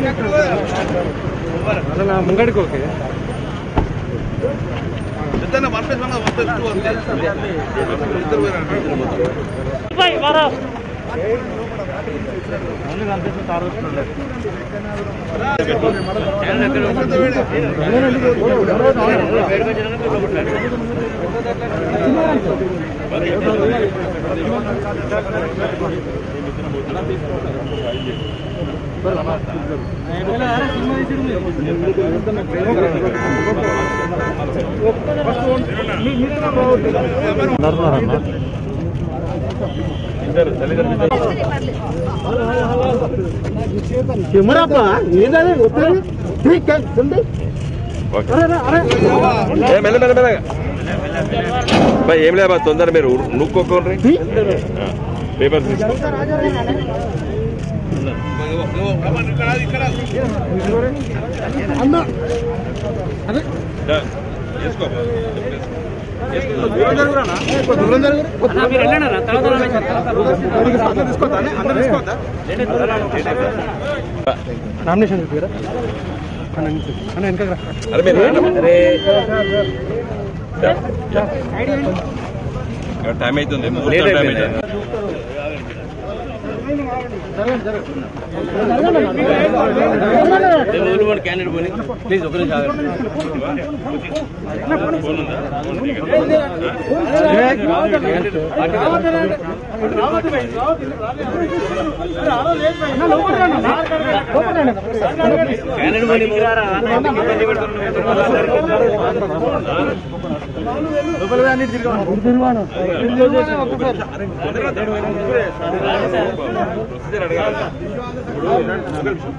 అలా ముంగడికి ఓకే కెమెరాపా ఏదైనా వస్తుంది ఏ, మెల్ల మెల్ల మెల్లగా బా, ఏం లేబా తొందర మీరు నుక్కోకండి పేపర్ తీసుకో దా, వేసుకో బా. నామినేషన్ చెప్పారా అన్న నుంచి. అన్న వెనకరా అరే మీరు రండి. దా, దా. ఇంకా టైం అవుతుంది ముహూర్తం టైం అవుతుంది ప్రొసీజర్ అడగాలి ఇప్పుడు ఒక నిమిషం.